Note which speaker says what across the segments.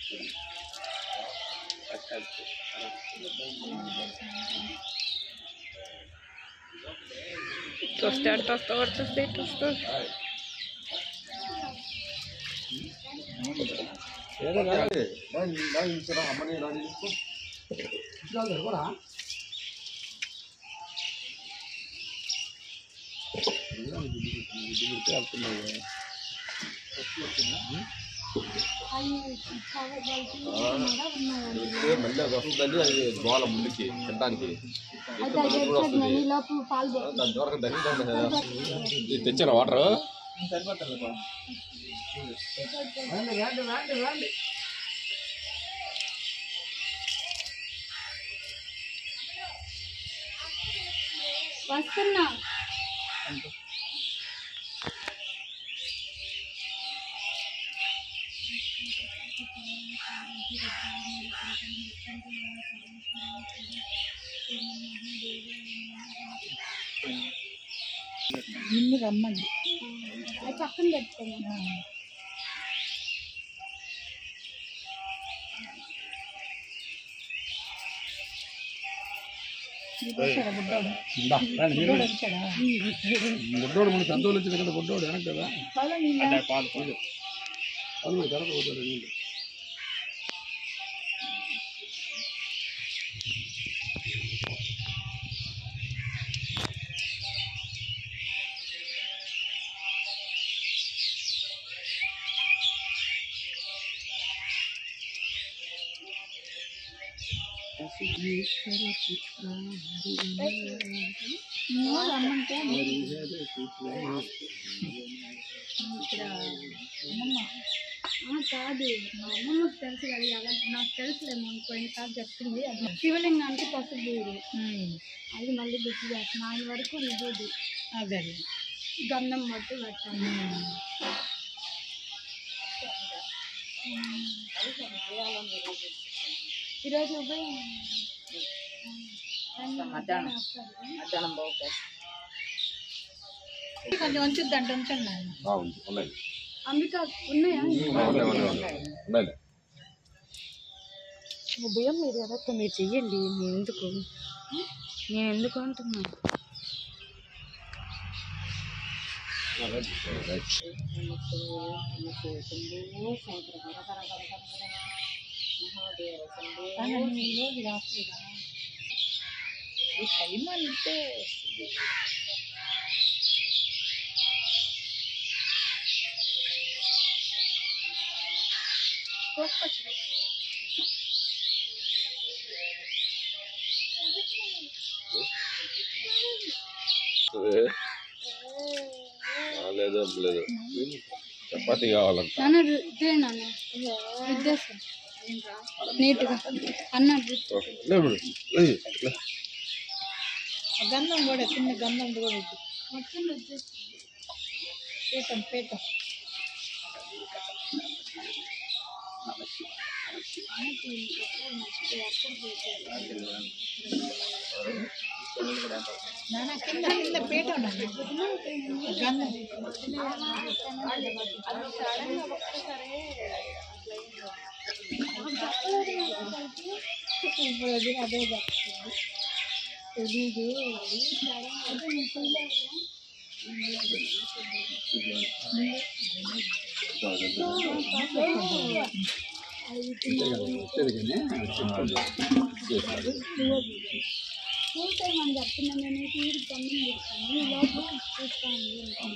Speaker 1: Tostar, tostar, tostar, tostar.
Speaker 2: అమ్మని రాజు మళ్ళీ అది వస్తుందండి అది గోల ముందుకి తినడానికి
Speaker 3: లోపు పాలు
Speaker 2: దాని దూరకు దగ్గర ఇది తెచ్చారా వాటర్
Speaker 3: వస్తున్నా
Speaker 1: నిన్ను రమ్మండి
Speaker 3: అది పక్కన పెట్టుకున్నా
Speaker 1: వచ్చాడా బుడ్డోడు బుడ్డోడు వచ్చాడా
Speaker 2: గుడ్డోడు మన పెద్దోళ్ళు వచ్చింది కదా గుడ్డోడు వెనక కదా
Speaker 1: పాలు నీళ్ళ
Speaker 2: పాలు పాలు తర్వాత పోతాడు నీళ్ళు
Speaker 3: నువ్వు రమ్మంటే ఆ, కాదు మా అమ్మమ్మకి తెలుసు కదా ఎలా నాకు తెలుసులేమో పోయినసారి చెప్పింది అది శివలింగానికి పసుపు బూరు అది మళ్ళీ గుర్తు చేస్తాను ఆయన వరకు నిజోది
Speaker 1: అదే
Speaker 3: గంధం మట్టు పెట్టాను ఈరోజు ఉదయం
Speaker 1: మధ్యాహ్నం మధ్యాహ్నం బాగుంటుంది కొంచెం ఉంచుద్దంట ఉంచండి ఆయన
Speaker 2: బాగుంది ఉన్నాయి
Speaker 3: అంబిక ఉన్నాయా
Speaker 2: ఉన్నాయి ఉన్నాయి ఉన్నాయి
Speaker 1: ఉభయం మీరు ఎవరితో మీరు చెయ్యండి నేను ఎందుకు నేను ఎందుకు అంటున్నాను కానీ ఈ రోజు రాత్రిగా ఈ టైం అంటే
Speaker 2: లేదు లేదు చపాతీ కావాలంట
Speaker 3: నాన్న రు- ఇదే నాన్న రుద్దేస్తా నీట్గా అన్న రు-
Speaker 2: ఓకే. లేదు లేదు. లేదు.
Speaker 1: గంధం కూడా చిన్న గంధం కూడా ఉంది
Speaker 3: మొత్తం రుద్దేస్తా
Speaker 1: పీఠం పీఠం నాన్న కింద కింద పీఠం నాన్న గంధం ఇప్పుడు అది అదే చెప్తుంది తెలీదు
Speaker 3: చూసేమని చెప్తున్నా నేను తీరు గమ్యం చేస్తాను ఈ లోపు చూస్తాను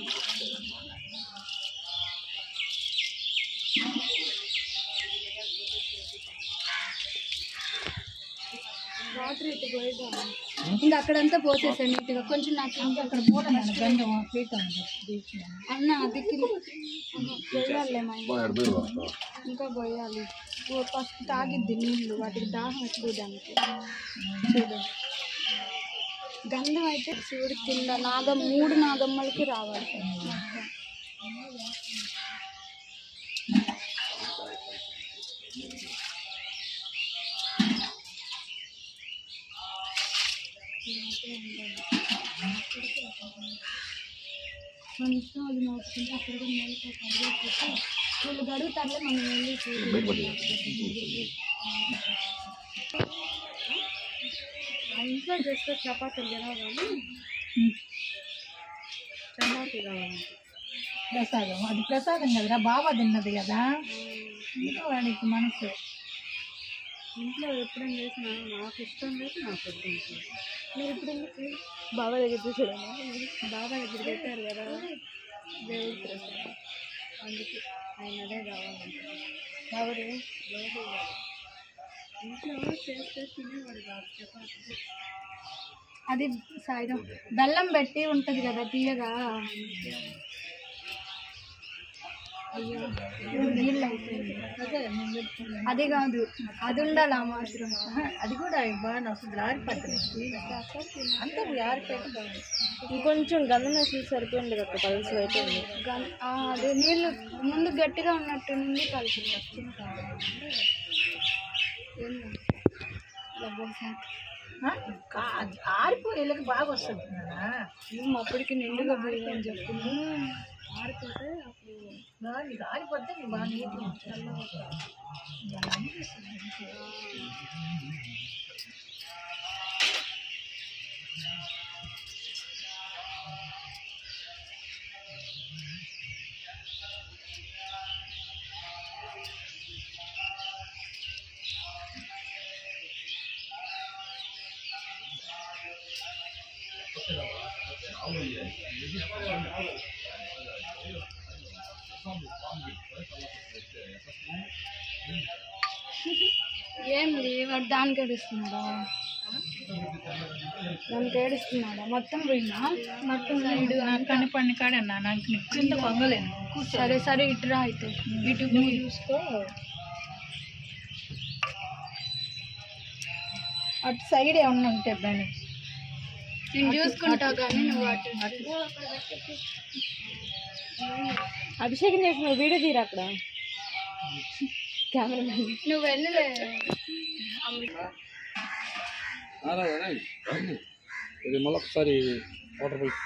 Speaker 3: వాటర్ ఇటు పోయిద్దాం ఇంకా అక్కడంతా పోసేసాను నీట్గా కొంచెం నాకు ఇంకా
Speaker 1: అక్కడ పూట నాన్న గంధం పీఠం ఉంది దీక్ష
Speaker 3: అన్న అదికి పోయాలి మా ఇంట్లో.
Speaker 2: బాగా ఎడబోయి వస్తాం
Speaker 3: ఇంకా పోయాలి ఓ ఫస్ట్ తాగిద్ది నీళ్ళు వాటికి దాహం ఎక్కువ దానికి చూడు గంధం అయితే శివుడి కింద నాగం మూడు నాగమ్మలకి రావాలి మన ఇష్టం అది నోచుకుంటే అక్కడ కూడా నేలతో కడిగేసేసి వీళ్ళు గడుగుతారులే మనం వెళ్ళి చూసి
Speaker 2: బయటపడి
Speaker 3: ఆ ఇంట్లో చేస్తే చపాతీలు కదా కానీ చపాతీ కావాలి
Speaker 4: ప్రసాదం అది ప్రసాదం కదరా బాబా తిన్నది కదా ఇంకా వాడికి మనసు
Speaker 3: ఇంట్లో ఎప్పుడైనా చేసినా నాకు ఇష్టం లేదు నాకు వద్దు ఇంట్లో. మీరు ఇప్పుడు ఎందుకు బాబా దగ్గర చూసాడమ్మా బాబా దగ్గర పెట్టారు కదా దేవుడి ప్రసాదం అందుకే ఆయన అదే కావాలంటే ఎవరు లేదు ఇంట్లో చేస్తే తినేవాడు కాదు చపాతీ అది సాయిరం బెల్లం పెట్టి ఉంటుంది కదా తీయగా అయ్యో నీళ్ళు అయిపోయింది
Speaker 4: అదే నేను చెప్తున్నా.
Speaker 3: అది కాదు అది ఉండాలి ఆ మాత్రం
Speaker 4: అది కూడా బాగా వస్తుంది ఆరిపోతుంది అంతా ఆరిపోయి బాగుంది
Speaker 1: ఇంకొంచెం గంధం వేసి సరిపోయింది కదా పలుసు అయిపోయింది
Speaker 3: గన్- ఆ, అదే నీళ్ళు ముందు గట్టిగా ఉన్నట్టు నుండి కలిసి
Speaker 4: ఆ? కా- అది ఆరిపోయేలాగా బాగా వస్తుంది నాన్న.
Speaker 3: అప్పటికి నిండుగా పోయి అని చెప్పింది ఆరిపోతే అప్పుడు
Speaker 4: నా- నీకు ఆరిపోతే నీకు బాగా నీట్గా ఉంటుంది.
Speaker 3: ఏం వాడు దానికి ఏడుస్తున్నాడా దానికి ఏడుస్తున్నాడా మొత్తం పోయిందా మొత్తం సైడ్
Speaker 4: నాకు కనిపడిన కాడన్నా నాకు నీకు కింద పొంగలేదు
Speaker 3: సరే సరే ఇటురా అయితే ఇటు
Speaker 4: నువ్వు చూసుకో అటు సైడ్ ఏమన్నా ఉంటే బాగా
Speaker 3: నేను చూసుకుంటా కానీ నువ్వు అటు
Speaker 1: అభిషేకం చేసిన వీడియో తీరా అక్కడ కెమెరా
Speaker 3: నువ్వు వెళ్ళలే
Speaker 2: ఇది మళ్ళీ ఒకసారి వాటర్ పోయి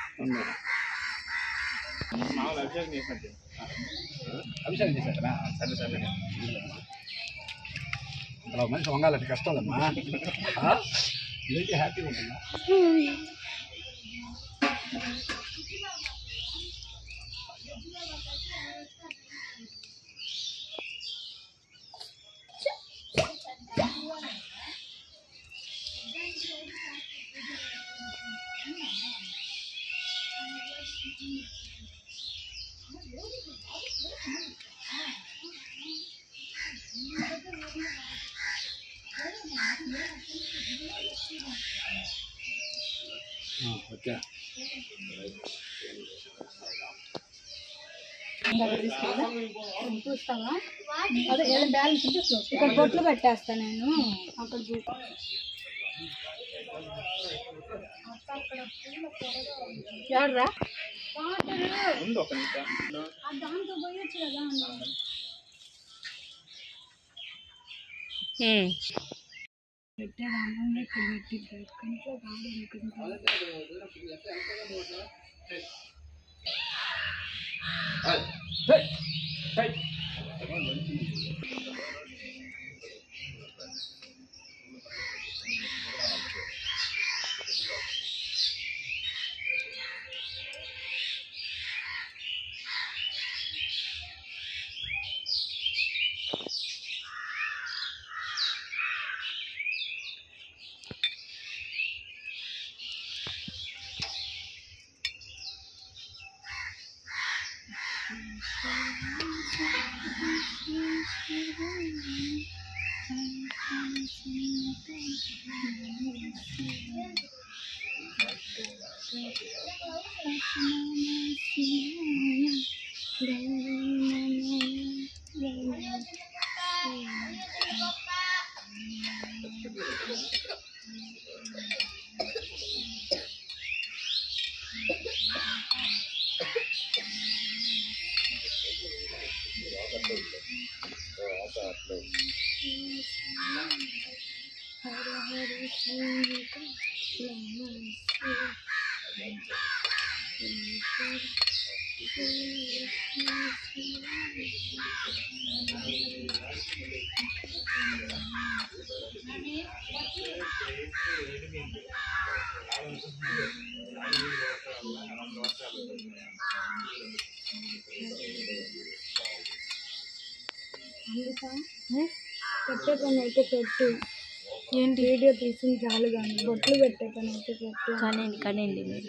Speaker 2: అభిషేకం చేశారా సరే సరే అలా మనిషి వంగాలంటే కష్టం అమ్మా ఇదైతే హ్యాపీగా ఉంటుందా ఓకే
Speaker 3: చూస్తావా అదే ఏదో బ్యాలెన్స్ ఉంటే చూస్తా. ఇక్కడ బొట్లు పెట్టేస్తా నేను అక్కడ చూ
Speaker 4: ఎవరా
Speaker 3: దాంతో పోయొచ్చు కదా అన్న. పెట్టేదాన్ని ఇక్కడ పెట్టి ఇంట్లో గాలి అనుకుంటా పెట్టే పని అయితే పెట్టు
Speaker 1: ఏంటి
Speaker 3: వీడియో తీసి చాలు కానీ బొట్లు పెట్టే పని అయితే పెట్టు
Speaker 1: కనండి కనండి మీరు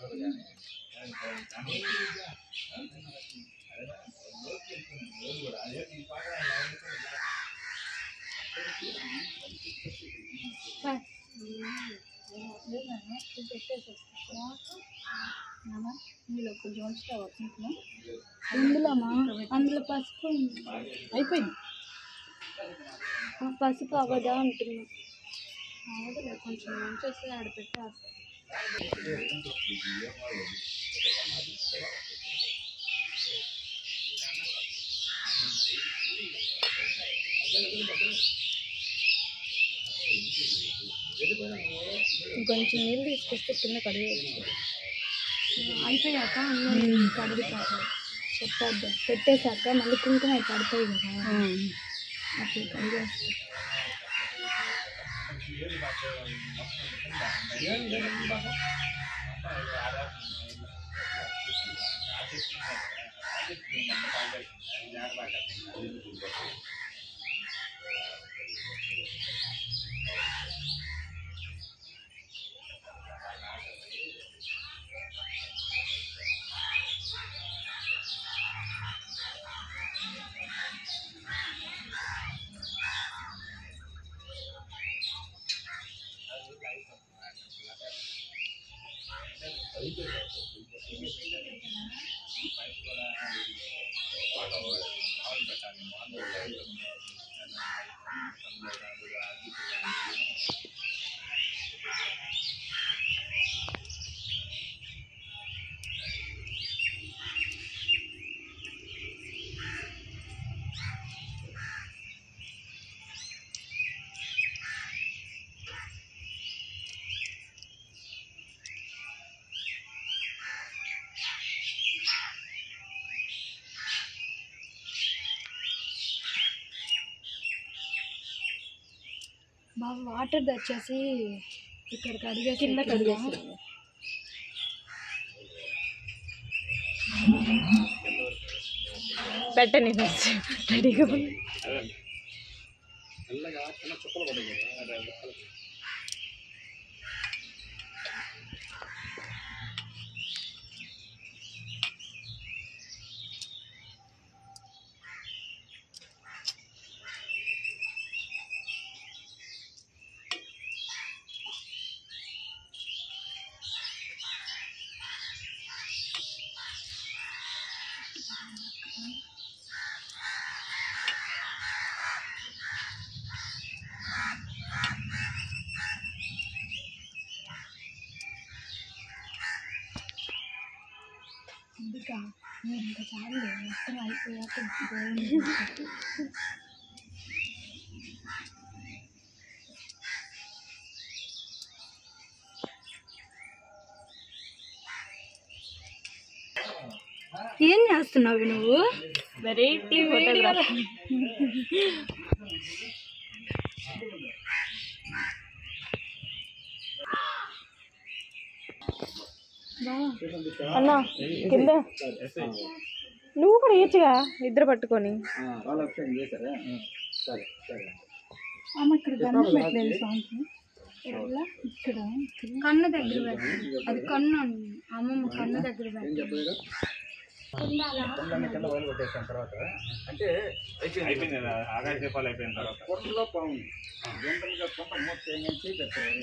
Speaker 4: నీలో కొంచెం ఉంచుతావా సింక్లో
Speaker 3: అందులోమా అందులో పసుపు ఉంది.
Speaker 4: అయిపోయింది
Speaker 3: ఆ పసుపు అవ్వదా అంటున్నా
Speaker 4: అవదులే కొంచెం ఉంచేస్తే ఆడ పెట్టేస్తా
Speaker 1: కొంచెం నీళ్ళు తీసుకొస్తే కింద కడిగేయచ్చు
Speaker 3: అయిపోయాక అన్నం కడుగుతారు చెప్పొద్దు పెట్టేశాక మళ్ళీ కుంకుమ అవి పడతాయి కదా అప్పుడు కడిగేస్తారు బాగా వాటర్ తెచ్చేసి ఇక్కడ కడిగేసి
Speaker 1: కింద కడిగేసి పెట్టండి ఫస్ట్ రెడీగా ఉంది
Speaker 2: మెల్లగా చిన్న చుక్కలు పడ్డాయి కదా అదే ముక్కలు.
Speaker 3: ఇంకా నేను ఇంకా చాలు మొత్తం అయిపోయాక దేవుని ఏం చేస్తున్నావు నువ్వు
Speaker 1: వెరైటీ ఫోటోగ్రాఫ్ అన్నా కింద నువ్వు కూడా వేయచ్చుగా నిద్ర పట్టుకొని
Speaker 2: వాళ్ళు అభిషేకం చేశారా సరే సరే
Speaker 4: ఆమె ఇక్కడ గన్నం పెట్టలేదు స్వామికి
Speaker 3: ఎలా? ఇక్కడ కన్ను దగ్గర పెట్టు అది కన్ను అని. అమ్మమ్మ కన్ను దగ్గర
Speaker 2: ఏం
Speaker 3: పెట్టు
Speaker 2: చెప్పలేదు కొండని కింద వదిలి కొట్టేసిన తర్వాత అంటే అయిపోయింది
Speaker 5: ఆకాశ దీపాలు అయిపోయిన తర్వాత
Speaker 2: కొండలో బాగుంది జనరల్గా కొండ మూత ఏమని చెప్తారు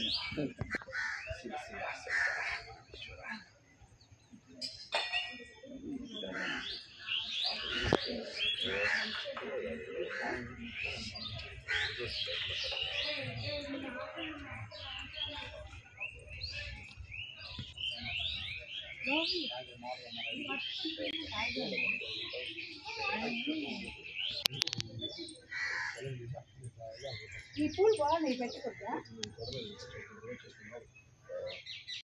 Speaker 4: ఈ పూలు బాగున్నాయి పెట్టుకోద్దా